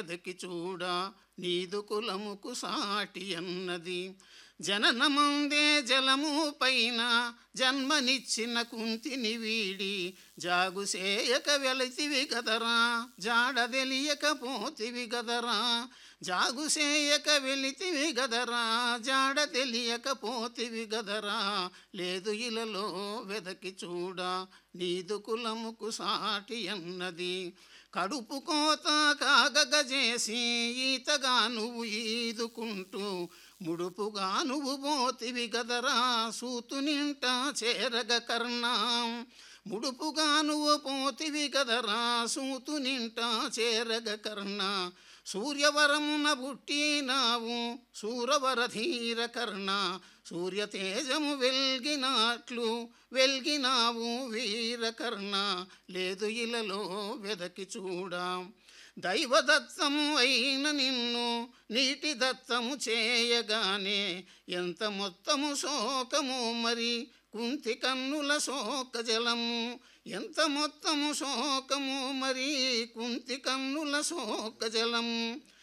వెదకి చూడా నీదు కులముకు సాటి అన్నది జననమందే జలము పైన జన్మనిచ్చిన కుంతిని వీడి జాగు చేయక వెళతివి గదరా జాడ తెలియకపోతివి గదరా జాగు చేయక వెళితివి గదరా జాడ తెలియకపోతివి గదరా లేదు ఇలలో వెదకి చూడా నీదు కులముకు సాటి అన్నది కడుపు కోత కాగగ చేసి ఈతగా నువ్వు ఈదుకుంటూ ముడుపుగా నువ్వు పోతివి గదరా సూతు నింట చేరగ కర్ణం ముడుపుగా నువ్వు పోతివి గదరా సూతు నింట చేరగ కర్ణ సూర్యవరమున పుట్టినావు సూరవర ధీర కర్ణ సూర్య తేజము వెల్గినట్లు వెల్గినావు వీరకర్ణ లేదు ఇలలో వెదకి చూడా దైవదత్తము అయిన నిన్ను నీటి దత్తము చేయగానే ఎంత మొత్తము శోకము మరి కుంతి కన్నుల శోక జలము ఎంత మొత్తము శోకము మరి కుంతి కన్నుల శోక జలము